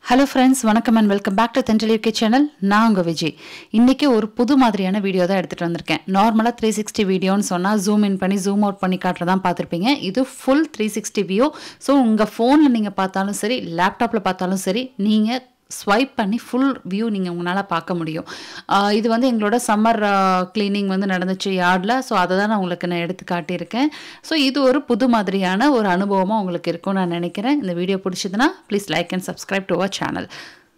hello friends வணக்கம் and welcome back to Thendral UK channel நான் உங்கள் விஜய் இன்றைக்கி ஒரு புது மாதிரியான வீடியோ தான் எடுத்துகிட்டு வந்திருக்கேன் நார்மலாக த்ரீ சிக்ஸ்டி வீடியோன்னு சொன்னால் ஜூம் இன் பண்ணி ஜூம் அவுட் பண்ணி காட்டுறதான் பார்த்துருப்பீங்க இது full three sixty view so உங்கள் ஃபோனில் நீங்கள் பார்த்தாலும் சரி லேப்டாப்பில் பார்த்தாலும் சரி நீங்கள் ஸ்வைப் பண்ணி ஃபுல் வியூ நீங்கள் உங்களால் பார்க்க முடியும் ஆஹ் இது வந்து எங்களோட சம்மர் க்ளீனிங் வந்து நடந்துச்சு யார்டில் ஸோ அதை தான் நான் உங்களுக்கு நான் எடுத்து காட்டியிருக்கேன் ஸோ இது ஒரு புது மாதிரியான ஒரு அனுபவமாக உங்களுக்கு இருக்கும்னு நான் நினைக்கிறேன் இந்த வீடியோ பிடிச்சதுன்னா please like and subscribe to our channel